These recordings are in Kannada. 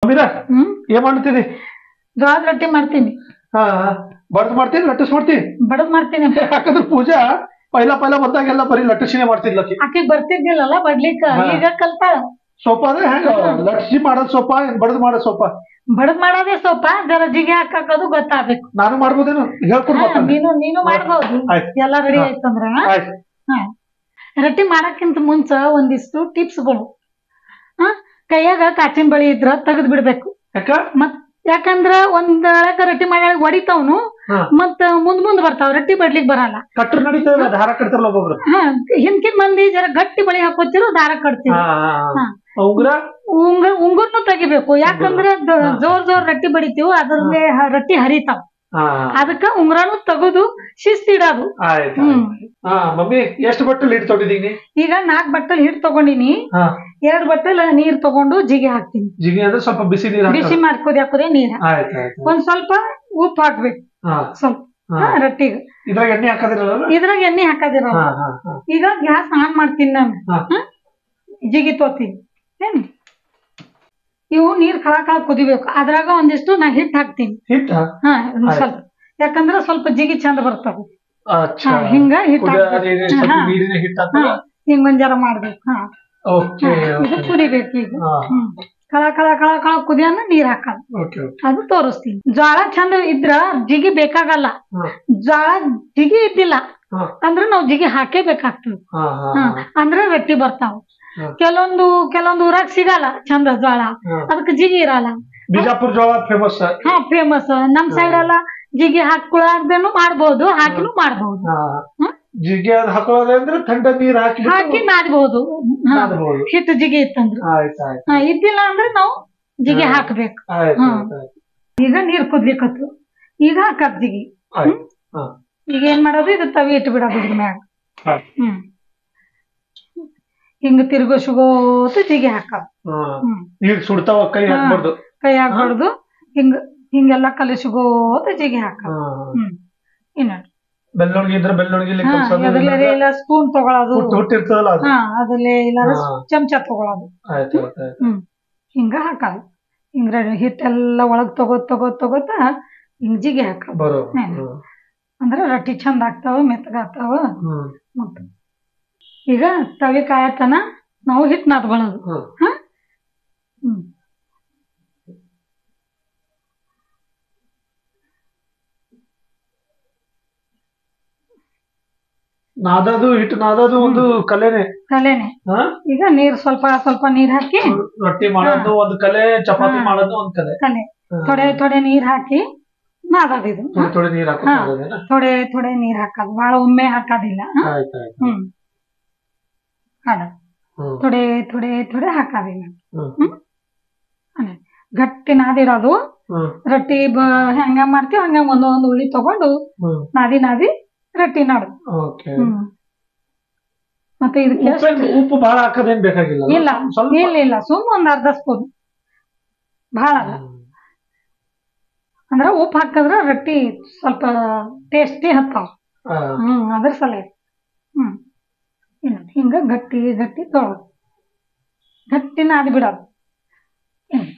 ಅಮೀರ ಹ್ಮ್ ಏನ್ ಮಾಡ್ತಿದಿ ಜೋಳದ ರೊಟ್ಟಿ ಮಾಡ್ತೀನಿ ಹಾ ಬಡ್ದು ಮಾಡ್ತೀನಿ ಲಟ್ಟಿಸ್ ಮಾಡ್ತೀನಿ ಬಡದ್ ಮಾಡ್ತೀನಿ ಯಾಕಂದ್ರೆ ಪೂಜಾ ಪೈಲ ಪೈಲ ಬಂದಾಗೆಲ್ಲ ಬರೀ ಲಟ್ಟಿಸಿನೇ ಮಾಡ್ತಿದ್ಲಕ್ಕಿ ಆಕಿಗ್ ಬರ್ತಿದ್ದಿಲ್ಲಲ್ಲ ಬಡ್ಲಿಕ್ಕ ಹಾ. ಈಗ ಕಲ್ತಾಳ ಸೊಪ್ಪ ಅಂದ್ರೆ ಹೆಂಗ ಲಟ್ಸಿ ಮಾಡೋದ್ ಸೊಪ್ಪ ಏನ್ ಬಡ್ದು ಮಾಡೋದ್ ಸೊಪ್ಪ ಬಡದ್ ಮಾಡೋದೇ ಸ್ವಲ್ಪ ಜರ ಜಿಗಿ ಹಾಕದು ಗೊತ್ತಾಗ್ಬೇಕು ನಾನು ಮಾಡ್ಬೋದೇನು ಹೇಳ್ಕೊಡ್ ಹಾ, ಬರ್ತಾನೆ ನೀನು ನೀನು ಮಾಡ್ಬೋದು ಆಯ್ತು. ಎಲ್ಲ ರೆಡಿ ಹಾ. ಆಯ್ತಂದ್ರ ಆಯ್ತು ಹಾ. ರೊಟ್ಟಿ ಮಾಡಕ್ಕಿಂತ ಮುಂಚ ಒಂದಿಷ್ಟು ಟಿಪ್ಸ್ಗಳು ಹಾ ಕೈಯಾಗ ಕಾಚಿನ ಬಳಿ ಇದ್ರ ತೆಗೆದ್ ಬಿಡ್ಬೇಕು ಯಾಕ ಮತ್ ಯಾಕಂದ್ರ ಒಂದ್ ಅಳಕ ರೊಟ್ಟಿ ಮಾಡಿ ಹೊಡಿತಾವ್ನು ಹಾ. ಮತ್ತ ಮುಂದ್ ಮುಂದ್ ಬರ್ತಾವ ರೊಟ್ಟಿ ಬಡ್ಲಿಕ್ ಬರಲ್ಲ ಕಟ್ರು ನಡೀತದಲ್ಲ ದಾರ ಕಟ್ತಾರಲ್ಲ ಒಬ್ಬೊಬ್ರು ಹಾ ಹಿಂದ್ಕಿನ್ ಮಂದಿ ಜರ ಗಟ್ಟಿ ಬಳಿ ಹಾಕೋತಿರೋ ದಾರ ಕಟ್ತೀವಿ ಹಾ, ಹಾ, ಹಾ. ಹಾ. ಉಂಗುರ ಉಂಗ ಉಂಗುರ್ನು ತೆಗಿಬೇಕು ಯಾಕಂದ್ರ ದ- ಜೋರ್ ಜೋರ್ ರೊಟ್ಟಿ ಬಡಿತೀವಿ ಅದ್ರಲ್ಲೇ ಹ- ರೊಟ್ಟಿ ಹರಿತಾವ ಹಾ ಅದಕ್ಕ ಉಂಗ್ರನು ತೆಗೆದು ಶಿಸ್ತಿಡೋದು ಆಯ್ತು ಹ್ಮ್ ಹಾ ಮಮ್ಮಿ ಎಷ್ಟು ಬಟ್ಟಲು ಹಿಟ್ಟು ತೊಗೊಂಡಿದ್ದೀನಿ ಈಗ ನಾಲ್ಕ್ ಬಟ್ಟಲ್ ಹಿಟ್ ತಗೊಂಡಿನಿ ಹಾ ಎರಡ್ ಬಟ್ಟಲ್ ನೀರ್ ತಗೊಂಡು ಜಿಗಿ ಹಾಕ್ತೀನಿ ಜಿಗಿ ಅಂದ್ರೆ ಸ್ವಲ್ಪ ಬಿಸಿ ನೀರು ಬಿಸಿ ಮಾಡಿ ಕುದಿ ಹಾಕುದೇ ನೀರ್ ಹಾಕ್- ಆಯ್ತು ಆಯ್ತು ಒಂದ್ ಸ್ವಲ್ಪ ಉಪ್ಪು ಹಾಕ್ಬೇಕು ಹಾ ಸ್ವಲ್ಪ ಹಾ. ಹಾ, ರೊಟ್ಟಿಗೆ ಇದ್ರಾಗ ಎಣ್ಣೆ ಹಾಕೋದಿರಲ್ಲ ಇದ್ರಾಗ ಎಣ್ಣೆ ಹಾಕದಿರ ಹಾ ಹಾ ಹಾ ಈಗ ಗ್ಯಾಸ್ ಆನ್ ಮಾಡ್ತೀನಿ ನಾನು ಹಾ. ಹಾ? ಜಿಗಿ ತೋತೀನಿ ಏನ್ ಇವು ನೀರ್ ಕಳ ಕಳ ಕುದಿಬೇಕು ಅದ್ರಾಗ ಒಂದಿಷ್ಟು ನಾ ಹಿಟ್ ಹಾಕ್ತೀನಿ ಹಿಟ್ಟ ಹಾ ಒಂದ್ ಆಯ್ತು. ಸ್ವಲ್ಪ ಯಾಕಂದ್ರ ಸ್ವಲ್ಪ ಜಿಗಿ ಚಂದ ಬರ್ತಾವ ಅಚ್ಚಾ ಹಾ, ಹಿಂಗ ಹಿಟ್ ಕುದ- ಹಾಕ್ಬೇಕು. ಅದೇನು ಸ್ವಲ್ಪ ಹಾ. ನೀರಿನ ಹಿಟ್ಟು ಹಾ ಹಾಕ್ತಲ್ಲ? ಹಿಂಗ್ ಒಂದ್ ಜರ ಮಾಡ್ಬೇಕು ಹಾ ಓಕೆ ಇದು ಕುದಿಬೇಕು ಈಗ ಹಾ ಹ್ಮ್ ಕಳ ಕಳ ಕಳ ಕಳ ಕುದಿಯನ್ನ ನೀರ್ ಹಾಕಲ್ಲ ಓಕೆ ಓಕೆ ಅದು ತೋರಿಸ್ತೀನಿ ಜ್ವಾಳ ಚಂದ ಇದ್ರ ಜಿಗಿ ಬೇಕಾಗಲ್ಲ ಹಾ ಜ್ವಾಳ ಜಿಗಿ ಇದ್ದಿಲ್ಲ ಹಾ ಅಂದ್ರೆ ನಾವ್ ಜಿಗಿ ಹಾಕೇಬೇಕಾಗ್ತದೆ ಹಾ ಹಾ ಹಾ ಅಂದ್ರೆ ರೊಟ್ಟಿ ಬರ್ತಾವ ಹಾ. ಕೆಲವೊಂದು ಕೆಲವೊಂದು ಊರಾಗ ಸಿಗಲ್ಲ ಚಂದ ಜ್ವಾಳ ಹಾ. ಅದಕ್ಕೆ ಜಿಗಿ ಇರಲ್ಲ ಬಿಜಾಪುರ ಜೋಳ ಫೇಮಸ್ ಹಾ ಫೇಮಸ್ ನಮ್ ಸೈಡ್ ಎಲ್ಲ ಜಿಗಿ ಹಾಕ್ಲಾರ್ದೇನು ಮಾಡ್ಬೋದು ಹಾಕಿನೂ ಮಾಡ್ಬೋದು ಹ್ಮ್. ಜಿಗ್ಗೆ ಅದ್ ಹಾಕೊಳ್ಳೋದೇ ಅಂದ್ರೆ ಥಂಡ ನೀರ್ ಹಾಕಿ ಹಾಕಿ ನಾದ್ಬೋದು ಹಾ. ಮಾಡ್ಬೋದು ಹಿಟ್ಟು ಜಿಗಿ ಇತ್ತಂದ್ರ ಆಯ್ತು ಆಯ್ತು ಹಾ ಇದ್ದಿಲ್ಲ ಅಂದ್ರೆ ನಾವು ಜಿಗಿ ಹಾ. ಹಾಕ್ಬೇಕು ಆಯ್ತು ಹಾ. ಆಯ್ತು ಆಯ್ತು ಈಗ ನೀರ್ ಕುದ್ಲಿಕತ್ತು ಈಗ ಹಾಕದ್ ಜಿಗಿ ಆಯ್ತು ಹಾ ಈಗ ಏನ್ ಮಾಡೋದು ಇದು ತವಿ ಇಟ್ಟು ಬಿಡೋದು ಇದ್ರ ಮ್ಯಾಗ ಆಯ್ತು ಹ್ಮ್ ಹಿಂಗ ತಿರ್ಗೋಶಗೋತ ಜಿಗಿ ಹಾಕದ್ ಹಾ ಹ್ಮ್ ನೀರ್ ಸುಡ್ತಾವ ಕೈ ಹಾ. ಹಾಕ್ಬಾರ್ದು ಕೈ ಹಾಕ್ಬಾರ್ದು ಹಿಂಗ ಹಿಂಗೆಲ್ಲ ಕಲಿಸ್ಗೋತ ಜಿಗಿ ಹಾಕ ಹಾ. ಹ್ಮ್ ಇನ್ನ ಬೆಳ್ಳುಳ್ಳಿ ಇದ್ರೆ ಬೆಳ್ಳುಳ್ಳಿ ಹಾ ಅದ್ರಲ್ಲೇ ಇಲ್ಲ ಸ್ಪೂನ್ ತಗೊಳೋದು ಹುಟ್ಟು ಹುಟ್ಟಿರ್ತದಲ್ಲ ಅದು ಹಾ ಅದ್ರಲ್ಲೇ ಇಲ್ಲ ಹಾ. ಚಮಚ ತಗೊಳೋದು ಆಯ್ತು ಆಯ್ತು ಆಯ್ತು ಹ್ಮ್ ಹಿಂಗ ಹಾಕಲ್ಲ ಹಿಂಗ ಹಿಟ್ಟೆಲ್ಲ ಒಳಗ್ ತಗೋತ್ ತಗೋತ್ ತಗೋತ ಹಿಂಗ್ ಜಿಗಿ ಹಾಕ ಬರೋ ಹ್ಮ್. ಅಂದ್ರ ರೊಟ್ಟಿ ಚಂದ ಆಗ್ತಾವ ಮೆತ್ತಗಾಗ್ತಾವ ಹ್ಮ್ ಮತ್ತ ಈಗ ತವಿ ಕಾಯತನ ನಾವು ಹಿಟ್ ನಾದ್ಕೊಳ್ಳೋದು ಹ್ಮ್ ಹಾ ಹ್ಮ್ ನಾದದು ಹಿಟ್ಟು ನಾದದು ಒಂದು ಕಲೆನೆ ಕಲೆನೆ ಹಾ ಈಗ ನೀರ್ ಸ್ವಲ್ಪ ಸ್ವಲ್ಪ ನೀರ್ ಹಾಕಿ ರೊಟ್ಟಿ ಮಾಡೋದು ಒಂದು ಕಲೆ ಚಪಾತಿ ಹಾ. ಮಾಡೋದು ಒಂದ್ ಕಲೆ ಕಲೆ ಹಾ. ಥೊಡೆ ಥೊಡೆ ನೀರ್ ಹಾಕಿ ನಾದೋದು ಇದು ಥೋಡೆ ಥೋಡೆ ನೀರ್ ಹಾ. ಹಾಕೋದೇನ ಥೊಡೆ ಥೊಡೆ ನೀರ್ ಹಾಕೋದು ಭಾಳ ಒಮ್ಮೆ ಹಾಕೋದಿಲ್ಲ ಹಾ? ಆಯ್ತು ಆಯ್ತು ಹ್ಮ್ ಅದ ಹ್ಮ್ ಥೊಡೆ ಥೊಡೆ ಥೊಡೆ ಹಾಕೋದಿಲ್ಲ ಹ್ಮ್ ಹ್ಮ್ ಅದೇ ಗಟ್ಟಿ ನಾದಿರೋದು ಹ್ಮ್ ರೊಟ್ಟಿ ಬ ಹೆಂಗ ಮಾಡ್ತೀವಿ ಹಂಗ ಒಂದೊಂದು ಉಳ್ಳಿ ತಗೊಂಡು ಹ್ಮ್ ನಾದಿ ನಾದಿ ರೊಟ್ಟಿ ನಾಡು ಓಕೆ ಹ್ಮ್ ಮತ್ತೆ ಇದಕ್ಕೆ ಎಷ್ಟು- ಉಪ್ಪೇನ್ ಉಪ್ಪು ಬಹಳ ಹಾಕೋದೇನ್ ಬೇಕಾಗಿಲ್ಲ ಇಲ್ಲ ಸ್ವಲ್ಪ ಇಲ್ಲ ಇಲ್ಲ ಸುಮ್ ಒಂದ್ ಅರ್ಧ ಸ್ಪೂನ್ ಭಾಳ ಅಲ್ಲ ಹ್ಮ್. ಅಂದ್ರ ಉಪ್ಪು ಹಾಕಿದ್ರ ರೊಟ್ಟಿ ಸ್ವಲ್ಪ ಟೇಸ್ಟಿ ಹತ್ತಾವ ಆ, ಹ್ಮ್ ಅದ್ರ ಸಲ ಹ್ಮ್ ಇನ್ನ ಹಿಂಗ ಗಟ್ಟಿ ಗಟ್ಟಿ ತೊಳೋದು ಗಟ್ಟಿ ನಾದಿ ಬಿಡೋದು ಹ್ಮ್.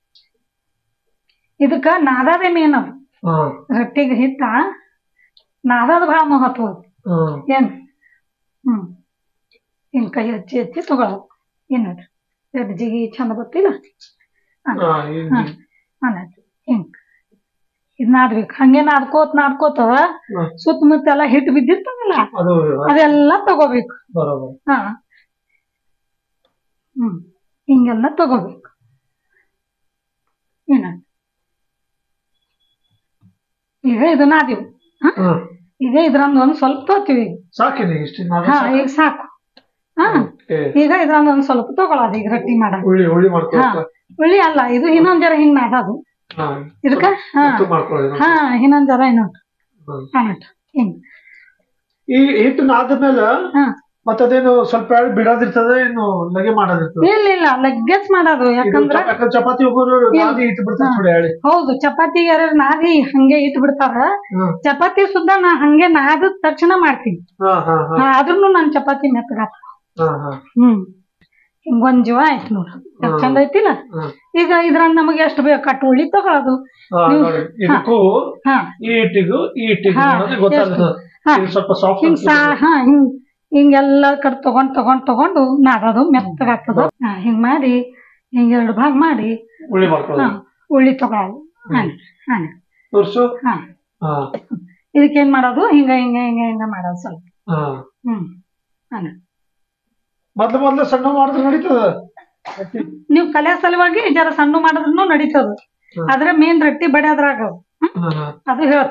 ಇದಕ್ಕ ನಾದದೇ ಮೇನ್ ಅದು ಹ್ಮ್ ರೊಟ್ಟಿಗೆ ಹಿಟ್ಟ ನಾದದ ಭಾಳ ಮಹತ್ವ ಅದು. ಹ್ಮ್ ಏನ್ ಹ್ಮ್ ಹಿಂಗ್ ಕೈ ಹಚ್ಚಿ ಹಚ್ಚಿ ತಗೊಳೋದು ಏನ್ ನೋಡ್ರಿ ಎರಡು ಜಿಗಿ ಚಂದ ಗೊತ್ತಿಲ್ಲ ಆ, ಈಗ- ಹಾ ಅನ್ನೋದು ಹಿಂಗ್ ಇದ್ ನಾದ್ಬೇಕು ಹಂಗೆ ನಾದ್ಕೋತ್ ನಾದ್ಕೋತ ಹ್ಮ್. ಸುತ್ತಮುತ್ತ ಎಲ್ಲ ಹಿಟ್ಟು ಬಿದ್ದಿರ್ತದಲ್ಲ ಅದು ಅದೆಲ್ಲ ತಗೋಬೇಕು ಬರೋಬರ್ ಹಾ ಹ್ಮ್ ಹಿಂಗೆಲ್ಲ ತಗೋಬೇಕು ಏನ ಈಗ ಇದು ನಾದಿವು ಹಾ ಹ್ಮ್ ಈಗ ಇದ್ರಂದ ಒಂದ್ ಸ್ವಲ್ಪ ತೋತೀವಿ ಈಗ ಸಾಕಿನಿ ಇಷ್ಟು ನಾಲ್ಕು ಹಾ ಸಾಕು? ಈಗ ಸಾಕು ಹಾ ಓಕೆ. ಈಗ ಇದ್ರಂದ ಒಂದ್ ಸ್ವಲ್ಪ ತಗೊಳೋದು ಈಗ ರೊಟ್ಟಿ ಮಾಡೋದು ಹುಳಿ ಹುಳಿ ಹಾ ಮಾಡ್ಕೊಳಕ ಉಳ್ಳಿ ಅಲ್ಲ ಇದು ಇನ್ನೊಂದ್ ಜರ ಹಿಂಗ್ ನಾದದು ಹಾ ಇದಕ್ಕ ಹಾ ಮೆತ್ತಗ್ ಮಾಡ್ಕೊಳ್ಳೋದು ಹಾ ಇನ್ನೊಂದ್ ಜರ ಇನ್ನೊಂದು ಹ್ಮ್. ಟೊಮೆಟೊ ಹಿಂಗ್ ಈ ಹಿಟ್ಟು ನಾದ್ಮೇಲೆ ಹಾ ಮತ್ತದೇನು ಸ್ವಲ್ಪ ವೇಳೆ ಬಿಡೋದಿರ್ತದೆ ಇನ್ನು ಲಗೆ ಮಾಡೋದಿರ್ತದೆ ಇಲ್ಲ ಇಲ್ಲ ಲಗ್ಗೆಸ್ ಮಾಡೋದು ಇದು ಯಾಕಂದ್ರ ಚಪ- ಯಾಕಂದ್ರೆ ಚಪಾತಿ ಒಬ್ಬರು ನಾದಿ ಹಿಟ್ಟು ಬಿಡ್ತಾರೆ ಥೋಡೆ ಹೇಳಿ ಹೌದು ಚಪಾತಿ ಯಾರು ನಾದಿ ಹಂಗೆ ಇಟ್ಟು ಬಿಡ್ತಾರ ಹ್ಮ್ ಚಪಾತಿ ಸುದ್ದ ನಾ ಹಂಗೆ ನಾದ ತಕ್ಷಣ ಮಾಡ್ತೀನಿ ಹಾ ಹಾ ಹಾ ಆದ್ರೂ ನನ್ ಚಪಾತಿ ಮೆತ್ತಗಾತ ಹಾ ಹಾ ಹ್ಮ್ ಹಿಂಗ್ ಒಂದ್ ಜೀವ ಆಯ್ತು ನೋಡು ಎಷ್ಟ್ ಹಾ. ಚಂದ ಐತಿಲ್ಲ ಹಾ. ಈಗ ಇದ್ರಾಗ ನಮಗೆ ಎಷ್ಟು ಬೇಕು ಅಟ್ಟು ಉಳ್ಳಿ ತಗೊಳ್ಳೋದು ಹಾ, ನೀವು- ನೋಡಿ ಇದಕ್ಕೂ ಹಾ ಈ ಇಟ್ಟಿಗೂ ಈ ಇಟ್ಟಿಗೂ ಹಾ, ಅನ್ನೋದು ಗೊತ್ತಾಗ್ತದೆ ಹಾ. ಇದು ಸ್ವಲ್ಪ ಸಾಫ್ಟ್ ಹಿಂಗ್ ಸಾ ಹಾ ಹಿಂಗ್ ಹಿಂಗೆಲ್ಲ ಕಡೆ ತಗೊಂಡ್ ತಗೊಂಡ್ ತಗೊಂಡು ನಾದೋದು ಮೆತ್ತಗಾಗ್ತದ ಹಾ ಹಿಂಗ್ ಮಾಡಿ ಹಿಂಗ್ ಎರಡು ಭಾಗ ಮಾಡಿ ಉಳ್ಳಿ ಹಾ ಮಾಡ್ಕೊಳ್ಳೋದು ಉಳ್ಳಿ ತಗೊಳ್ಳೋದು ಹಾ ಹಾ ತೋರ್ಸು ಹಾ ಹಾ ಇದಕ್ಕೇನ್ ಮಾಡೋದು ಹಿಂಗ ಹಿಂಗ ಹಿಂಗ ಹಿಂಗ ಮಾಡೋದು ಸ್ವಲ್ಪ ಹಾ ಹ್ಮ್ ಹಾ ಮೊದ್ಲು ಮೊದ್ಲು ಸಣ್ಣ ಮಾಡಿದ್ರೆ ನಡೀತದ ನೀವು ಕಲೆ ಸಲುವಾಗಿ ಜರ ಸಣ್ಣ ಮಾಡಿದ್ರು ನಡೀತದ ಹ್ಮ್. ಆದ್ರೆ ಮೇನ್ ರೊಟ್ಟಿ ಬಡಿಯೋದ್ರಾಗ ಹ್ಮ್? ಹಾ, ಹಾ. ಅದು ಹೇಳ್ತ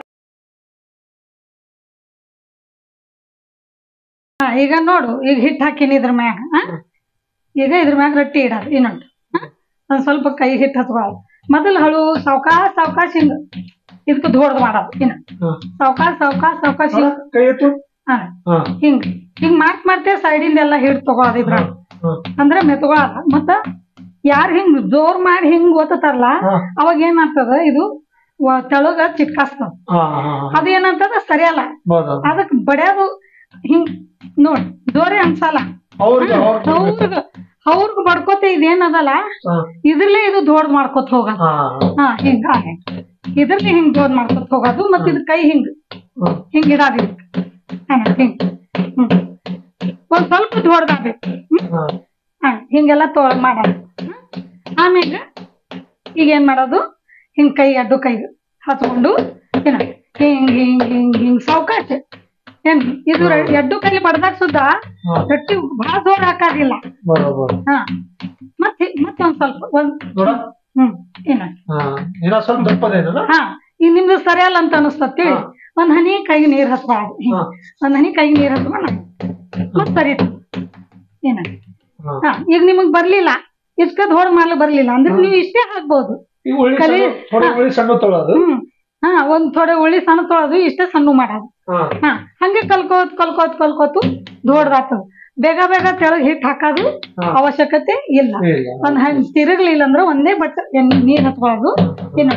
ಹಾ ಈಗ ನೋಡು ಈಗ ಹಿಟ್ಟು ಹಾಕಿನಿ ಇದ್ರ ಮ್ಯಾಗ ಆ? ಈಗ ಇದ್ರ ಮ್ಯಾಗ ರೊಟ್ಟಿ ಇಡೋದು ಇನ್ನೊಂದು ಆ? ಒಂದ್ ಸ್ವಲ್ಪ ಕೈ ಹಿಟ್ಟು ಹತ್ಕೊಳ್ಳೋದು ಮೊದಲು ಹಳು ಸಾವ್ಕಾಶ ಸಾವ್ಕಾಶ ಹಿಂಗ ಇದಕ್ಕೆ ಧೋಡ್ದು ಮಾಡೋದು ಇನ್ನ ಹಾ. ಸಾವ್ಕಾಶ ಸಾವ್ಕಾಶ ಸಾವ್ಕಾಶ ಹಾ, ಕೈ ಎತ್ತು ಹಾ ಹಾ ಹಿಂಗ್ ಹಿಂಗ್ ಮಾಡ್ತ ಮಾಡ್ತೇ ಸೈಡಿಂದ ಎಲ್ಲ ಹಿಟ್ಟು ತಗೊಳೋದು ಇದ್ರಾಗ ಹಾ ಅಂದ್ರೆ ಮೆತ್ಕೊಳಲ್ಲ ಮತ್ತ ಯಾರ್ ಹಿಂಗ್ ಜೋರ್ ಮಾಡಿ ಹಿಂಗ್ ಓದ್ತಾರಲ್ಲ ಹಾ. ಅವಾಗ ಏನಾಗ್ತದ ಇದು ವ- ತೆಳಗ ಚಿಟ್ಕಾಸ್ತದ ಹಾ ಹಾ ಹಾ ಅದು ಏನಂತದ ಸರಿಯಲ್ಲ ಹೌದು ಅದಕ್ ಬಡಿಯೋದು ಹಿಂಗ್ ನೋಡ್ ಜೋರೇ ಅನ್ಸಲ್ಲ ಅವ್ರಿಗೆ ಅವ್ರಿಗೆ ಅವ್ರಿಗ ಅವ್ರಿಗ ಬಡ್ಕೋತ ಇದೇನದಲ್ಲ ಹಾ ಇದ್ರಲ್ಲೇ ಇದು ದೊಡ್ಡ ಮಾಡ್ಕೊತ ಹೋಗೋದು ಹಾ ಹಾ ಹಿಂಗ ಇದ್ರಲ್ಲಿ ಹಿಂಗ್ ದೊಡ್ಡ ಮಾಡ್ಕೊತ ಹೋಗೋದು ಮತ್ತ ಇದ್ ಕೈ ಹಿಂಗ್ ಹಾ ಹಿಂಗ್ ಇಡೋದು ಇದಕ್ಕೆ. ಹಾ ಹಿಂಗ್ ಹ್ಮ್ ಒಂದ್ ಸ್ವಲ್ಪ ದೊಡ್ಡದಾಗ್ಬೇಕು ಹ್ಮ್ ಹಾ ಹಾ ಹಿಂಗೆಲ್ಲ ತೊ ಮಾಡೋದು ಹ್ಮ್? ಆಮೇಲೆ ಈಗ ಏನ್ ಮಾಡೋದು ಹಿಂಗ್ ಕೈ ಅಡ್ಡು ಕೈ ಹಚ್ಕೊಂಡು ಏನ ಹಿಂಗ್ ಹಿಂಗ್ ಹಿಂಗ್ ಹಿಂಗ್ ಸಾವ್ಕಾಶ ಏನ್ ಇದು ರ- ಎಡ್ಡು ಕೈ ಬಡ್ದಾಗ ಸುದ್ದ ಹಾ ರೊಟ್ಟಿ ಬಹಳ ಜೋರ್ ಹಾಕೋದಿಲ್ಲ ಬರೋಬರ್ ಹಾ ಮತ್ತೆ ಮತ್ತೆ ಒಂದ್ ಸ್ವಲ್ಪ ಒಂದ್ ನೋಡ ಹ್ಮ್ ಏನ ಹಾ ಇನ್ನ ಸ್ವಲ್ಪ ದಪ್ಪದೇನಲ್ಲ ಹಾ ಈಗ ನಿಮ್ದು ಸರಿಯಲ್ಲ ಅಂತ ಅನಿಸ್ತತಿ ಹಾ. ಒಂದ್ ಹನಿ ಕೈಗೆ ನೀರ್ ಹಚ್ಬಾರ್ದು ಹಿಂಗ್. ಹಾ. ಒಂದ್ ಹನಿ ಕೈಗೆ ನೀರ್ ಹಚ್ಕೊಂಡು ಮತ್ ಸರಿತು ಏನ ಹಾ ಹಾ ಈಗ ನಿಮಗ್ ಬರ್ಲಿಲ್ಲ ಇಷ್ಟ ಹೊಡ್ ಮಾಡ್ಲಿಕ್ ಬರ್ಲಿಲ್ಲ ಅಂದ್ರೆ ನೀವು ಇಷ್ಟೇ ಹಾಕ್ಬೋದು ಈ ಉಳ್ಳಿ ಕಲಿ- ಸಣ್ಣ ಥೋಡೆ ಉಳ್ಳಿ ಸಣ್ಣ ತೊಳೋದು ಹ್ಮ್ ಹಾ ಒಂದ್ ಥೋಡೆ ಉಳ್ಳಿ ಸಣ್ಣ ತೊಳೆದು ಇಷ್ಟೇ ಸಣ್ಣ ಮಾಡೋದು ಹಾ ಹಾ ಹಂಗೆ ಕಲ್ಕೋತ್ ಕಲ್ಕೋತ್ ಕಲ್ಕೋತು ದೊಡ್ಡದಾಗ್ತದ ಬೇಗ ಬೇಗ ತೆಳಗ್ ಹಿಟ್ ಹಾಕೋದು ಹಾ. ಅವಶ್ಯಕತೆ ಇಲ್ಲ ಇಲ್ಲ ಒಂದ್ ಹಂಗ್ ತಿರುಗ್ಲಿಲ್ಲ ಅಂದ್ರೆ ಒಂದೇ ಬಟ್ ನೀರ್ ಹತ್ಕೊಳ್ಳೋದು ಇನ್ನ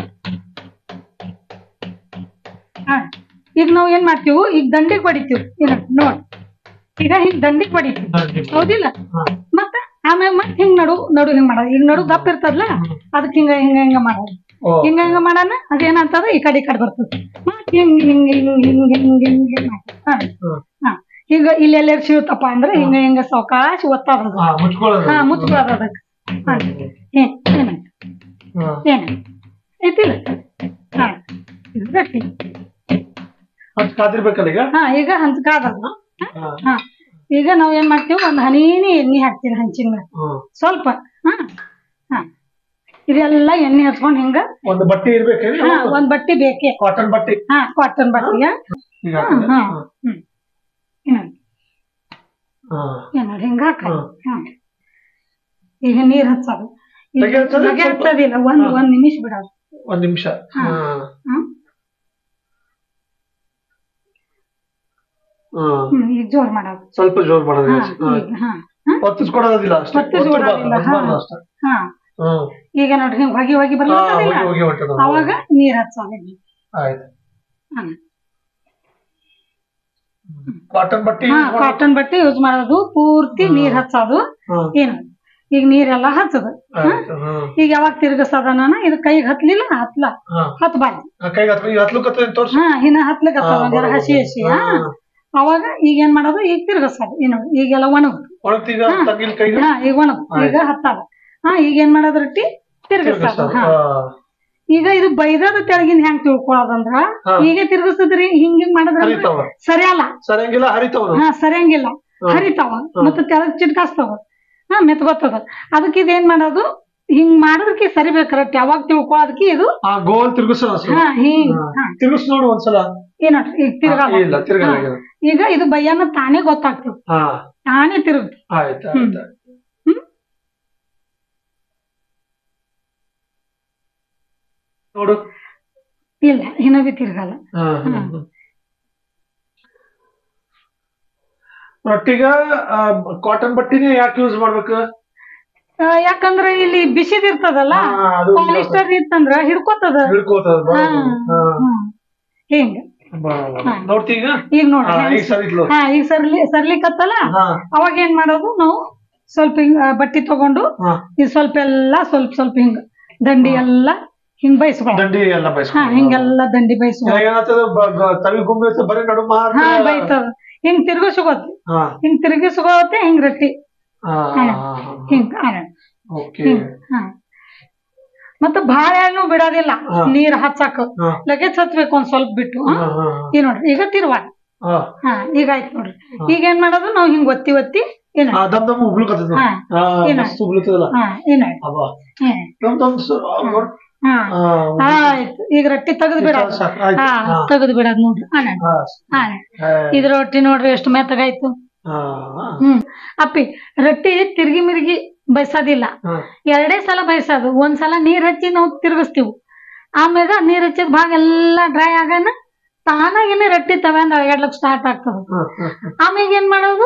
ಹಾ ಈಗ ನಾವ್ ಏನ್ ಮಾಡ್ತೀವಿ ಈಗ ದಂಡಿಗ್ ಬಡಿತೀವಿ ಇನ್ನ ನೋಡ್ ಈಗ ಹಿಂಗ್ ದಂಡಿಗ್ ಬಡಿತೀವಿ ಹೌದಿಲ್ಲ ಹಾ. ಮತ್ತ ಆಮೇಲೆ ಮತ್ ಹಿಂಗ್ ನಡು ನಡು ಹಿಂಗ್ ಮಾಡೋದು ಈಗ ನಡು ದಪ್ಪ ಇರ್ತದಲ್ಲ ಅದಕ್ಕೆ ಹಿಂಗ ಹಿಂಗ ಹಿಂಗ ಮಾಡೋದು ಓ ಹಿಂಗ ಹಿಂಗ ಮಾಡೋಣ ಅದೇನಂತದ ಈ ಕಡೆ ಈ ಕಡೆ ಬರ್ತದೆ ಮತ್ ಹಿಂಗ್ ಹಿಂಗ್ ಹಿಂಗ್ ಹಿಂಗ್ ಹಿಂಗ್ ಹಿಂಗ್ ಹಿಂಗ್ ಮಾಡ್ತೀವಿ. ಹಾ ಹಾ. ಹಾ ಈಗ ಇಲ್ಲೆಲ್ಲ ಸಿಗುತ್ತಪ್ಪ ಅಂದ್ರೆ ಹಿಂಗ ಹಿಂಗ ಸಾವಕಾಶ ಒತ್ತಾಡೋದು ಹಾ ಮುಚ್ಕೊಳ್ಳೋದು ಹಾ ಮುಚ್ಕೊಳ್ಳೋದು ಅದಕ್ಕೆ ಹಾ ಏನ್ ಏನಾಯ್ತು ಹಾ ಏನಾಯ್ತು ಐತಿಲ್ಲ ಹಾ ಇದು ಗಟ್ಟಿ ಅದ್ ಕಾದಿರ್ಬೇಕಲ್ಲ ಈಗ ಹಾ ಈಗ ಹಂಚ್ಕಾದಲ್ಲ ಹಾ ಹಾ ಈಗ ನಾವ್ ಏನ್ ಮಾಡ್ತೀವಿ ಒಂದ್ ಹನಿನೇ ಎಣ್ಣೆ ಹಾಕ್ತೀವಿ ಹಂಚಿನ ಮೇಲೆ ಹ್ಮ್ ಸ್ವಲ್ಪ ಹಾ ಹಾ ಇದೆಲ್ಲ ಎಣ್ಣೆ ಹಚ್ಕೊಂಡ್ ಹಿಂಗ ಒಂದು ಬಟ್ಟೆ ಇರ್ಬೇಕೇನು ಹಾ ಒಂದ್ ಬಟ್ಟಿ ಬೇಕೇ ಕಾಟನ್ ಬಟ್ಟೆ ಹಾ ಕಾಟನ್ ಬಟ್ಟಿಯ ಈಗ ಹಾ ಹಾಕಿದ್ರೆ? ಹಾ ಹಾ. ಹ್ಮ್ ಇನ್ನೊಂದ್ ಹಾ ಏನೋಡ್ ಹಿಂಗ ಹಾಕೋದು ಹಾ. ಹಾ ಈಗ ನೀರ್ ಹಚ್ಚೋದು ಈಗ ಲಗೆ ಹಚ್ಚೋದು ಲಗೆ ಸ್ವಲ್ಪ? ಹಚ್ಚೋದಿಲ್ಲ ಒಂದ್ ಹಾ. ಒಂದ್ ನಿಮಿಷ ಬಿಡೋದು ಒಂದ್ ನಿಮಿಷ ಹಾ. ಹಾ ಹ್ಮ್ ಹಾ ಹ್ಮ್ ಈಗ ಜೋರ್ ಮಾಡೋದು ಸ್ವಲ್ಪ ಜೋರ್ ಮಾಡೋದು ಹಾ ಹಾ. ಈಗ ಹಾ ಹಾ ಒತ್ತಿಸ್ಕೊಡೋದಿಲ್ಲ ಅಷ್ಟೇ ಒತ್ತಿಸ್ಕೊಡೋದಿಲ್ಲ, ಒತ್ತಿಸ್ಬಾರ್ದು, ಹಾ. ಒತ್ತಿಸ್ಬಾರ್ದು ಅಷ್ಟೇ ಹಾ ಹ್ಮ್ ಈಗ ನೋಡ್ರಿ ಹಿಂಗ್ ಹೊಗಿ ಹೊಗಿ ಹಾ ಬರ್ಲಿಲ್ಲ ಹೋಗಿ ಹೋಗಿ ಹೊಂಟದ ಅವಾಗ ನೀರ್ ಹಚ್ಚೋದು ಆಯ್ತು ಹಾ ಕಾಟನ್ ಬಟ್ಟೆ ಹಾ use ಮಾಡ್ಬೇಕು. ಕಾಟನ್ ಬಟ್ಟೆ ಯೂಸ್ ಮಾಡೋದು ಪೂರ್ತಿ ಹಾ. ನೀರ್ ಹಚ್ಚೋದು ಹಾ, ಏನು ಈಗ ನೀರೆಲ್ಲ ಹಚ್ಚದು ಆಯ್ತು ಹಾ ಈಗ ಯಾವಾಗ ತಿರ್ಗಸದನ ಇದು ಕೈಗೆ ಹತ್ಲಿಲ್ಲ ಹತ್ಲ ಹಾ ಹತ್ಬಾರ್ದು ಆ ಕೈಗೆ ಹತ್ಬೇಕು, ಈಗ ಹತ್ಲುಕತ್ತೆ ತೋರ್ಸು ಹಾ ಇನ್ನ ಹತ್ಲಿಕತ್ತದ ಹಾ, ಒಂದ್ ಜರ ಬರೋಬ್ಬರ. ಹಸಿ ಹಸಿ ಹಾ ಹಾ. ಅವಾಗ ಈಗ ಏನ್ ಮಾಡೋದು ಈಗ ತಿರ್ಗಸದು ಇನ್ನು ಈಗೆಲ್ಲ ಒಣಗು ಒಣಗ್ತು ಈಗ ಹಾ. ತಂಗಿನ ಕೈಗೆ ಹಾ ಈಗ ಒಣಗು ಈಗ ಹತ್ತದ ಹಾ ಈಗ ಏನ್ ಮಾಡೋದು ರೊಟ್ಟಿ ತಿರ್ಗಸದು ತಿರ್ಗಿಸೋದು. ಹಾ ಹಾ. ಈಗ ಇದು ಬೈದದ ತೆಳಗಿನ ಹೆಂಗ್ ತಿಳ್ಕೊಳ್ಳೋದಂದ್ರ ಹಾ. ಈಗ ತಿರ್ಗಿಸಿದ್ರಿ ಹಿಂಗ್ ಹಿಂಗ್ ಮಾಡಿದ್ರ ಹರಿತಾವ ಸರಿಯಲ್ಲ ಸರಿಯಂಗಿಲ್ಲ ಹರಿತಾವ ಹಾ ಸರಿಯಂಗಿಲ್ಲ ಹಾ. ಹರಿತಾವ ಮತ್ತೆ ತೆಳಗ್ ಚಿಟ್ಕಾಸ್ತಾವ ಹಾ ಮೆತ್ಕೋತದ ಅದಕ್ಕೆ ಇದೇನ್ ಮಾಡೋದು ಹಿಂಗ್ ಮಾಡೋದಕ್ಕೆ ಸರಿಬೇಕು ರೊಟ್ಟಿ ಅವಾಗ ತಿಳ್ಕೊಳ್ಳೋದಕ್ಕೆ ಇದು ಆ ಗೋಲ್ ತಿರ್ಗಿಸೋಣ ಸ್ವಲ್ಪ. ಹಾ ಹಿಂಗ್ ಹಾ ತಿರ್ಗಿಸ್ ನೋಡು ಒಂದ್ಸಲ ಏನೋಟ್ರಿ ಈಗ ತಿರ್ಗಲ್ಲ ಇಲ್ಲ ತಿರ್ಗಲ್ಲ ಹಾ. ಈಗ ಇದು ಬಯ್ಯನ ತಾನೇ ಗೊತ್ತಾಗ್ತದೆ ಹಾ ತಾನೇ ತಿರುಗ್ ಆಯ್ತು ಹ್ಮ್. ಆಯ್ತು ಹ್ಮ್ ನೋಡು ಇಲ್ಲ ಇನ್ನ ಬಿ ತಿರ್ಗಲ್ಲ ಹಾ, ಹಾ, ಹ್ಮ್. ಹಾ. ರೊಟ್ಟಿಗ ಕಾಟನ್ ಬಟ್ಟಿನೇ ಯಾಕೆ ಯೂಸ್ ಮಾಡ್ಬೇಕು ಆ, ಯಾಕಂದ್ರ ಇಲ್ಲಿ ಬಿಸಿದಿರ್ತದಲ್ಲ ಹಾ, ಅದು ಪಾಲಿಸ್ಟರ್ ಇತ್ತಂದ್ರ ಹಿಡ್ಕೋತದ ಹಿಡ್ಕೋತದ ಹಾ ಹಾ. ಹ್ಮ್. ಹಿಂಗ ಬರೋಬ್ಬರ. ಹಾ. ನೋಡ್ತಿ ಈಗ ಈಗ ನೋಡ್ರಿ ಹಾ, ಹೆಂಗ್ ಈಗ ಸರಿದ್ಲು ಹಾ ಈಗ ಸರ್ಲಿ ಸರ್ಲಿಕತ್ತಲ್ಲ ಹಾ ಅವಾಗ ಏನ್ ಮಾಡೋದು ನಾವು ಸ್ವಲ್ಪ ಹಿಂಗ ಆ, ಬಟ್ಟಿ ತಗೊಂಡು ಹಾ ಇದು ಸ್ವಲ್ಪ ಎಲ್ಲ ಸ್ವಲ್ಪ ಸ್ವಲ್ಪ ಹಿಂಗ ದಂಡಿ ಎಲ್ಲ ಹಿಂಗ್ ಬೈಸ್ಕೊಳ ದಂಡಿ ಎಲ್ಲ ಹಾ ಬಯಸ್ಕೊಂಡು ಹಿಂಗೆಲ್ಲ ದಂಡಿ ಬೈಸ್ಕೊಳ ಏನಾಗ್ತದ ಬ- ಗ- ತವಿ ಗುಂಬಿ ಇರ್ತದೆ, ಬರೀ ನಡು ಮಾತ್ರ ಹಾ ಬೈತದ ಹಿಂಗ್ ತಿರ್ಗಿಸ್ಕೋತಿ ಹಾ ಹಿಂಗ್ ತಿರ್ಗಿಸ್ಕೋತೆ ಹಿಂಗ್ ರೊಟ್ಟಿ ಹಾ ಹಿಂಗ್ ಆಗ ಓಕೆ ಹಿಂಗ್ ಹಾ ಮತ್ತ ಬಾಳ ಎಣ್ಣು ಬಿಡೋದಿಲ್ಲ ಹಾ. ನೀರ್ ಹಚ್ಚಾಕ ಹಾ ಲಗೇಜ್ ಹಚ್ಬೇಕು ಒಂದ್ ಸ್ವಲ್ಪ ಬಿಟ್ಟು ಹಾ? ಹಾ ಹಾ ಈಗ ನೋಡ್ರಿ ಈಗ ತಿರ್ವಾ ಹಾ ಹಾ ಈಗ ಆಯ್ತು ನೋಡ್ರಿ ಈಗ ಏನ್ ಮಾಡೋದು ನಾವ್ ಹಿಂಗ್ ಒತ್ತಿ ಒತ್ತಿ ಏನ ಹಾ ದಮ್ ದಮ್ ಉಬ್ಳುಕತ್ತದ ಹಾ. ಹಾ ಏನ? ಮಸ್ತ್ ಉಬ್ಳುತ್ತದಲ್ಲ ಹಾ ಏನ ಅಬ್ಬಾ ಹ್ಮ್ ದಮ್ ದಮ್ ಸ- ಆ, ನೋಡ್. ಹಾ ಹಾ, ಆಯ್ತು ಈಗ ರೊಟ್ಟಿ ತೆಗೆದು ಬಿಡೋದು ಸಾಕು, ಆಯ್ತು. ಹಾ ಹಾ. ತೆಗೆದು ಬಿಡೋದು ನೋಡ್ರಿ ಹಾ ನೋಡ್ರಿ. ಹಾ, ಹಾ ಹಾ, ಇದ್ ರೊಟ್ಟಿ ನೋಡ್ರಿ ಎಷ್ಟು ಮೆತ್ತಗಾಯ್ತು ಹಾ, ಹಾ, ಹ್ಮ್ ಅಪ್ಪಿ ರೊಟ್ಟಿ ತಿರ್ಗಿ ಮಿರ್ಗಿ ಬಯಸೋದಿಲ್ಲ ಹಾ. ಎರಡೇ ಸಲ ಬಯಸೋದು ಒಂದ್ಸಲ ನೀರ್ ಹಚ್ಚಿ ನಾವು ತಿರ್ಗಿಸ್ತೀವಿ ಆಮ್ಯಾಗ ನೀರ್ ಹಚ್ಚಿದ ಭಾಗ ಎಲ್ಲಾ ಡ್ರೈ ಆಗಾನ ತಾನಾಗೇನೆ ರೊಟ್ಟಿ ತಗೊಂಡ್ ಅಳಗಾಡ್ಲಕ್ ಸ್ಟಾರ್ಟ್ ಆಗ್ತದ ಹಾ, ಹಾ, ಆಮ್ಯಾಗ ಏನ್ ಮಾಡೋದು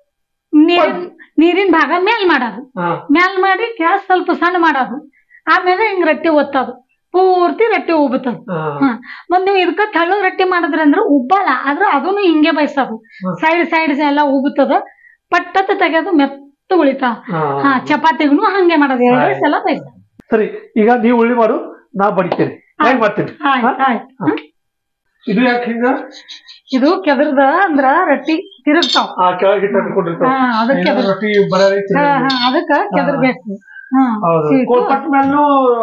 ನೀರಿನ ನೀರಿನ ಭಾಗ ಮೇಲ್ ಮಾಡೋದು ಹಾ. ಮ್ಯಾಲ್ ಮಾಡಿ ಗ್ಯಾಸ್ ಸ್ವಲ್ಪ ಸಣ್ಣ ಮಾಡೋದು ಆಮ್ಯಾಗ ಹಿಂಗ್ ರೊಟ್ಟಿ ಒತ್ತೋದು ಪೂರ್ತಿ ರೊಟ್ಟಿ ಉಬ್ಬುತ್ತದ ಹಾ. ಹಾ ಮತ್ ನೀವು ಇದಕ್ಕ ತಳ್ಳಗ್ ರೊಟ್ಟಿ ಮಾಡಿದ್ರಂದ್ರ ಉಬ್ಬಲ್ಲ ಆದ್ರ ಅದನ್ನು ಹಿಂಗೆ ಬಯಸೋದು ಹ್ಮ್. ಸೈಡ್ ಸೈಡ್ ಎಲ್ಲ ಉಬ್ಬುತ್ತದ ಪಟ್ಟತ್ತ ತೆಗೆದು ಮೆತ್ತ ಉಳಿತಾವ ಹಾ. ಹಾ ಚಪಾತಿಗೂ ಹಂಗೆ ಮಾಡೋದು ಎರಡೇ ಆಯ್ತು. ಸಲ ಬಯಸ ಸರಿ ಈಗ ನೀವು ಉಳ್ಳಿ ಮಾಡು ನಾ ಬಡಿತೇನೆ ಹೇಗ್ ಮಾಡ್ತೀನಿ ಆಯ್ತು ಆಯ್ತು ಹ್ಮ್. ಇದು ಯಾಕೆ ಹಿಂಗ ಇದು ಕೆದರ್ದ ಅಂದ್ರ ರೊಟ್ಟಿ ತಿರುಗ್ತಾವ ಆ ಕೆಳಗೆ ಇಟ್ಟು ಅನ್ಕೊಂಡಿರ್ತಾವ ಹಾ ಅದಕ್ಕೆ ಏನಾದ್ರು ರೊಟ್ಟಿ ಬರೋ ರೀತಿ ಹಾ ಹಾ ಅದಕ್ಕ ಕೆದರ್ಬೇಕು ಹಾ ಹೌದು ಸೀಟು. ಕೋಲ್ಪಟ್ ಮೇಲೂ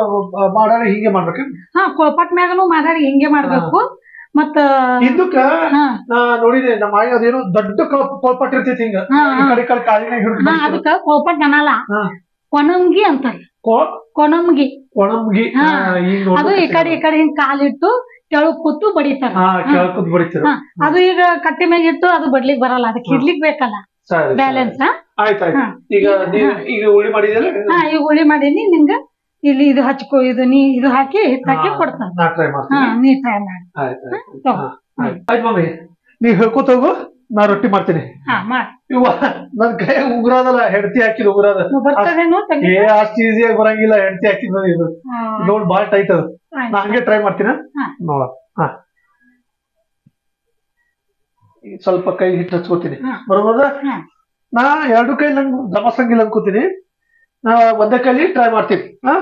ಮಾಡಾರ ಹಿಂಗೆ ಮಾಡ್ಬೇಕು ಹಾ ಕೋಪಟ್ ಮ್ಯಾಗನು ಮಾದಾಡಿ ಹಿಂಗೆ ಮಾಡ್ಬೇಕು ಮತ್ತ ಇದಕ್ಕ ಹಾ ನಾ ನೋಡಿದೆ ನಮ್ಮ ಆಯಿ ಅದೇನೋ ದೊಡ್ಡ ಕೋಲ್- ಕೋಲ್ಪಟ್ ಇರ್ತೈತಿ ಹಿಂಗ ಹಾ, ಈ ಕಡೆ ಈ ಕಡೆ ಕಾಲಿನ ಹಿಡಿದು ಹಾ ಅದಕ್ಕ ಕೋಪಟ್ ಅನ್ನಲ್ಲ ಹಾ. ಕೊಣಂಗಿ ಅಂತಾರೆ ಕೊಣಂಗಿ ಒಣಮ್ಗಿ ಹಾ. ಹಾ, ಈಗ ಅದು ಈ ನೋಡ್ಬೇಕು. ಕಡೆ ಈ ಕಡೆ ಹಿಂಗ್ ಕಾಲಿಟ್ಟು ಕೆಳಗ್ ಕೂತು ಬಡಿತಾರ ಹಾ ಕೆಳಕುದ್ ಬಡಿತೀರ ಹಾ, ಅದು ಈಗ ಕಟ್ಟಿ ಮ್ಯಾಗ ಇಟ್ಟು ಅದು ಬಡ್ಲಿಕ್ ಬರಲ್ಲ ಅದಕ್ಕೆ ಹಿಡ್ಲಿಕ್ ಬೇಕಲ್ಲ ಸರಿ ಸರಿ. ಬ್ಯಾಲೆನ್ಸ್ ಆಯ್ತ್ ಆಯ್ತು ಹಾ. ಈಗ ನೀವ್ ಈಗ ಉಳ್ಳಿ ಮಾಡಿದಲ್ಲ ಹಾ ಈಗ ಹುಳಿ ಮಾಡೀನಿ ನಿಂಗ ಇಲ್ಲಿ ಇದು ಹಚ್ಕೋ ಇದು ನೀ ಇದು ಹಾಕಿ ಹಿಟ್ ಹಾಕಿ ಕೊಡ್ತಾನ ನಾ ಟ್ರೈ ಹಾ ಮಾಡ್ತೀನಿ ನೀ ಟ್ರೈ ಮಾಡಿ ಆಯ್ತು ಆಯ್ತು ತಗೋ. ಹಾ, ಆಯ್ತು ಆಯ್ತು ಮಮ್ಮಿ ನೀವ್ ಹೇಳ್ಕೊತ ಹೋಗು ನಾ ರೊಟ್ಟಿ ಮಾಡ್ತೀನಿ ಹಾ ಮಾಡಿ ಇವ ನನ್ ಕೈ ಉಗುರಾದಲ್ಲ ಹೆಂಡತಿ ಹಾಕಿದ ಉಗುರಾದ ಬರ್ತದೇನೋ ತಂಗಿ ಏ ಅಷ್ಟ್ ಈಸಿಯಾಗಿ ಬರಂಗಿಲ್ಲ ಹೆಂಡತಿ ಹಾಕಿದ ಇದು ಹಾ, ನೋಡ್ ಬಾಳ್ ಟೈಟ್ ಅದು ಆಯ್ತು. ನಾ ಹಂಗೆ ಟ್ರೈ ಮಾಡ್ತೀನ ಹಾ. ನೋಡ ಹಾ ಈ ಸ್ವಲ್ಪ ಕೈ ಹಿಟ್ಟು ಹಚ್ಕೋತೀನಿ ಹಾ. ಬರೋದ ಹಾ. ನಾ ಎರಡು ಕೈ ನಂಗೆ ದಮಸಂಗಿಲ್ಲ ಅನ್ಕೋತೀನಿ ನಾ ಒಂದೇ ಕೈಲಿ ಟ್ರೈ ಮಾಡ್ತೀನಿ ಹಾ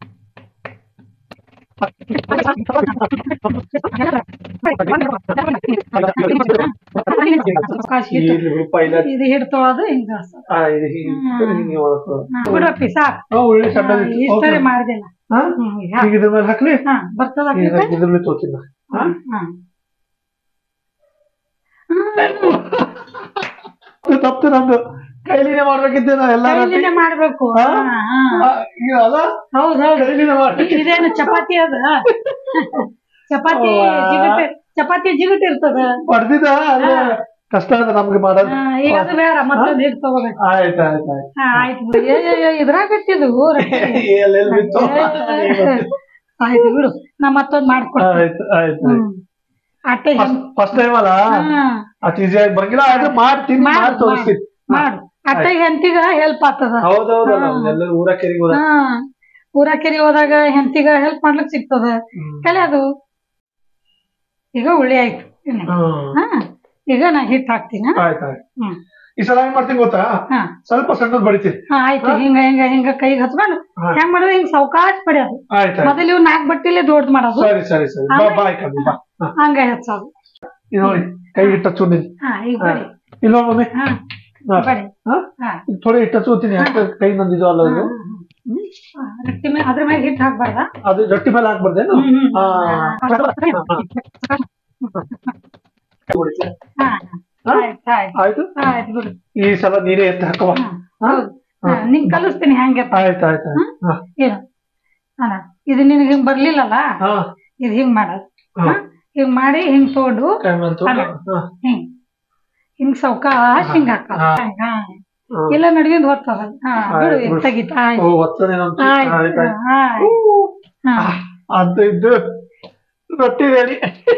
ಹಿಟ್ಟು. ಈ ರೂಪಾಯಿ ಇಲ್ಲ. ಇದು ಹಿಡ್ತೊಳದು ಹಿಂಗ ಆ, ಇದು ಹೀಗೆ ಇಟ್ಕೊಂಡು ಹಿಂಗೆ ಮಾಡೋದು. ಬಿಡ್ರಪ್ಪಿ ಸಾಕು ಹಾ, ಉಳ್ಳಿ ಸಣ್ಣ ಹಾ, ಇಷ್ಟರೇ ಮಾಡ್ದಿಲ್ಲ ಹಾ ಹ್ಮ್, ಯಾ- ಈಗ ಇದ್ರ ಮೇಲೆ ಹಾಕ್ಲಿ ಹಾ ಬರ್ತದ ಈಗ ಇದ್ರ ಮೇಲೆ ತೋತೀನಿ ನಾ. ಹಾ ಹಾ ಇದು ತಪ್ಪು ನಂದು ಕೈಲಿನೇ ಮಾಡ್ಬೇಕಿದ್ದೆ ನಾ ಎಲ್ಲ ರೊಟ್ಟಿ. ಕೈಲಿನೇ ಮಾಡ್ಬೇಕು ಹಾ? ಹಾ, ಹಾ. ಆ, ಈಗ ಅದ ಹೌದ್ ಹೌದ್ ಕೈಲಿನೇ ಮಾಡ್ಬೇಕು ಇದೇನು ಚಪಾತಿ ಅದ ಚಪಾತಿ ಅವ್ವಾ. ಜಿಗಟ್ ಚಪಾತಿ ಜಿಗಟ್ ಇರ್ತದ ಹೊಡ್ದಿದ ಅದು ಕಷ್ಟ ಅದ ನಮ್ಗೆ ಮಾಡೋದು ಹಾ, ಈಗ ಅದು ಬೇಡ ಮತ್ತೊಂದು ಹಿಟ್ ತಗೋಬೇಕು ಆಯ್ತು ಆಯ್ತು ಆಯ್ತು ಹಾ ಆಯ್ತು ಬಿಡು ಏ, ಏ, ಏ, ಇದ್ರಾಗ ಇಟ್ಟಿದ್ದು ಎಲ್ಲೆಲ್ಲಿ ಬಿತ್ತು ಆಯ್ತು ಬಿಡು ನಾ ಮತ್ತೊಂದ್ ಮಾಡ್ಕೊಡ್ತೀನಿ ಆಯ್ತು ಆಯ್ತು ಹ್ಮ್ ಅಟ್ಟೆ ಹೆಂಗ್ ಫಸ್ಟ್ ಟೈಮ್ ಅಲ್ಲ ಹಾ ಅಷ್ಟು ಈಸಿಯಾಗಿ ಬರಂಗಿಲ್ಲ ಆದ್ರೆ ಮಾಡ್ತೀನಿ ಮಾಡು, ಮಾಡಿ ತೋರಿಸ್ತೀನಿ ಮಾಡು ಅಟ್ಟೆ ಹೆಂತಿಗ ಹೆಲ್ಪ್ ಆಗ್ತದ ಹೌದೌದಲ್ಲ ಹಾ. ಎಲ್ಲ ಊರ ಕೆರೆಗೆ ಹೋದ ಹಾ ಊರ ಕೆರಿ ಹೋದಾಗ ಹೆಂತಿಗ ಹೆಲ್ಪ್ ಮಾಡ್ಲಿಕ್ ಸಿಗ್ತದ ಕಲೆ ಅದು ಈಗ ಉಳ್ಳಿ ಆಯ್ತು ಇನ್ನು. ಹಾ ಈಗ ನಾ ಹಿಟ್ ಹಾಕ್ತೀನಿ ಆಯ್ತು ಆಯ್ತು ಹ್ಮ್ ಈ ಸಲ ಹೆಂಗ್ ಮಾಡ್ತೀನಿ ಗೊತ್ತಾ ಹಾ ಸ್ವಲ್ಪ ಸಣ್ಣದ್ ಬಡಿತೀನಿ ಹಾ ಆಯ್ತು ಹಿಂಗ ಹಿಂಗ ಹಿಂಗ ಕೈಗೆ ಹಚ್ಕೊಂಡು ಹಾ. ಹೆಂಗ್ ಮಾಡೋದು ಹಿಂಗ್ ಸೌಕಾಶ್ ಪಡ್ಯೋದು ಆಯ್ತು ಆಯ್ತು ಮೊದಲು ಇವ್ ನಾಲ್ಕ್ ಬಟ್ಟಿಲೆ ದೊಡ್ಡದ್ ಮಾಡೋದು ಸರಿ ಸರಿ ಸರಿ ಬಾ ಆಮೇಲೆ- ಬಾಯ್ ಕಮ್ಮಿ ಬಾ ಹಾ. ಹಂಗ ಹೆಚ್ಚೋದು ಇದು ನೋಡಿ ಕೈ ಹಿಟ್ಟು ಹಚ್ಚುಂಡಿ ಹಾ ಈಗ ಬಡಿ ಇಲ್ಲ ಮಮ್ಮಿ ಹಾ ಹಾ. ಬಡಿ ಹಾ ಹಾ ಈಗ ಥೋಡೆ ಹಿಟ್ಟು ಹಚ್ಚುತ್ತೀನಿ ಯಾಕೆ ಕೈ ನಂದಿದ್ದು ಅಲ್ಲ ಅದು ಹಾ, ರೊಟ್ಟಿ ಮೇಲೆ ಅದ್ರ ಮೇಲೆ ಹಿಟ್ಟು ಹಾಕ್ಬಾರ್ದ ಅದು ರೊಟ್ಟಿ ಮೇಲೆ ಹಾಕ್ಬಾರ್ದೇನು ಹ್ಮ್, ಹ್ಮ್. ಹಾ ಹಾ ಹಾ? ಆಯ್ತು ಆಯ್ತು ಆಯ್ತು ಆಯ್ತು ಬಿಡು ಈ ಸಲ ನೀನೇ ಎತ್ತ ಹಾಕವ ಹಾ, ಹೌದು ಹಾ, ನಿಂಗ್ ಕಲಿಸ್ತೀನಿ ಹೆಂಗೆ ಆಯ್ತು ಆಯ್ತು ಆಯ್ತು ಹಾ ಏನು ಅಣ್ಣ ಇದು ನಿನಗೆ ಹಿಂಗ್ ಬರ್ಲಿಲ್ಲಲ್ಲ ಹಾ ಇದು ಹಿಂಗ್ ಮಾಡೋದು ಹಾ. ಹಾ? ಹಿಂಗ್ ಮಾಡಿ ಹಿಂಗ್ ತಗೊಂಡು ಕೈ ಬಂತು ಅಲ್ಲ. ಹಾ ಹಿಂಗ್ ಹಿಂಗ್ ಸೌಕಾಶ್ ಹಿಂಗ್ ಹಾಕ ಹಾ. ಹಾ. ಹಾ. ಇಲ್ಲ ನಡ್ಗಿಂದ ಹೋಗ್ತದ ಹಾ ಬಿಡು ಆಯ್ತು, ಬಿಡು. ತೆಗಿತ ಓ ಆಯ್ತು ಒತ್ತದೇನೋ ಅಂತ ಆಯ್ತು ಆಯ್ತು ಆಯ್ತು ಆಯ್ತು ಹಾ ಅಂತ ಇದ್ದು ರೊಟ್ಟಿ ರೆಡಿ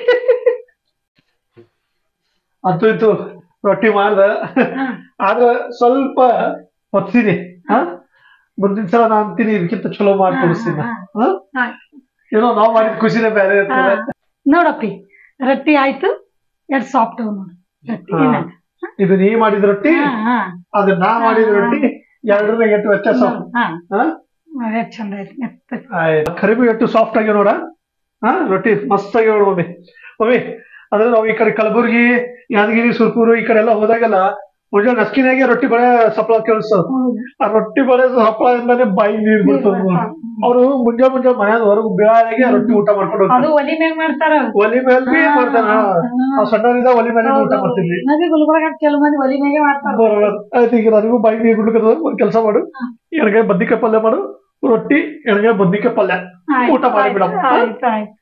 ಅಂತೂ ಇತ್ತು ರೊಟ್ಟಿ ಮಾಡ್ದ ಹಾ. ಆದ್ರೆ ಸ್ವಲ್ಪ ಹೊತ್ತೀನಿ ಹಾ ಮುಂದಿನ ಸಲ ನಾ ಅಂತೀನಿ ಇದಕ್ಕಿಂತ ಚಲೋ ಮಾಡಿ ತೋರಿಸ್ತೀನಿ ನಾ. ಹಾ? ಆಯ್ತು. ಏನೋ ನಾವ್ ಮಾಡಿದ ಖುಷಿನೇ ಬೇರೆ ಇರ್ತದೆ ಹಾ. ನೋಡಪ್ಪಿ ರೊಟ್ಟಿ ಆಯ್ತು ಎಷ್ಟ್ ಸಾಫ್ಟ್ ನೋಡು ರೊಟ್ಟಿ ಹಾ. ಏನಾಯ್ತು? ಇದು ನೀ ಮಾಡಿದ ರೊಟ್ಟಿ ಹಾ ಹಾ ಅದು ನಾ ಮಾಡಿದ ರೊಟ್ಟಿ ಎರಡರ ಎಷ್ಟು ವ್ಯತ್ಯಾಸ ಹಾ ಹಾ ಅದೇ ಚಂದ ಐತಿ ಮೆತ್ತಗ್. ಆಯ್ತು ಕರಿಬಿ ಎಷ್ಟು ಸಾಫ್ಟ್ ಆಗಿ ನೋಡ ಹಾ ರೊಟ್ಟಿ ಮಸ್ತ್ ಆಗಿ ನೋಡು ಮಮ್ಮಿ ಮಮ್ಮಿ ಅಂದ್ರೆ ನಾವು ಈ ಕಡೆ ಕಲಬುರ್ಗಿ ಯಾದಗಿರಿ ಸುರ್ಪುರು ಈ ಕಡೆ ಎಲ್ಲ ಹೋದಾಗೆಲ್ಲ ಮುಂಜಾನೆ ನಸ್ಕಿನಾಗೆ ರೊಟ್ಟಿ ಬಳೆ ಸಪ್ಳ ಕೇಳಿಸ್ತದ ಹೌದು. ಆ ರೊಟ್ಟಿ ಬಳೆ ಸಪ್ಳ ಇಂದಾನೆ ಬಾಯಿ ನೀರ್ ಬರ್ತದ ಅವರು ಮುಂಜಾನೆ ಮುಂಜಾನೆ ಮನ್ಯಾಗ ಹೊರಗೆ ಬೀಳಾಗೆ ರೊಟ್ಟಿ ಊಟ ಮಾಡ್ಕೊಂಡು ಅದು ಹೋಗ್ತಾರೆ ಒಲಿ ಮ್ಯಾಗ ಮಾಡ್ತಾರ ಒಲಿ ಮೇಲೆ ಬಿ ಮಾಡ್ತಾನ ನಾವು ಸಣ್ಣರಿಂದ ಒಲಿ ಮೇಲೆ ಊಟ ಮಾಡ್ತಿದ್ವಿ ನದಿ ಗುಲ್ಬರ್ಗ ಕೆಲವು ಮಂದಿ ಒಲಿ ಮ್ಯಾಗೆ ಮಾಡ್ತಾರ ಬರೋಬ್ಬರ. ಆಯ್ತು ಈಗ ನನಗೂ ಬಾಯಿ ನೀರು ಬಿಡ್ಬೇಕಂದ್ರೆ ಒಂದ್ ಕೆಲಸ ಮಾಡು ಎಣ್ಗಾಯಿ ಬದ್ನಿಕಾಯಿ ಪಲ್ಯ ಮಾಡು ರೊಟ್ಟಿ ಎಣ್ಗಾಯಿ ಬದ್ನಿಕಾಯಿ ಪಲ್ಯ ಆಯ್ತು, ಊಟ ಮಾಡಿ ಬಿಡಮ್ಮ. ಆಯ್ತು ಆಯ್ತು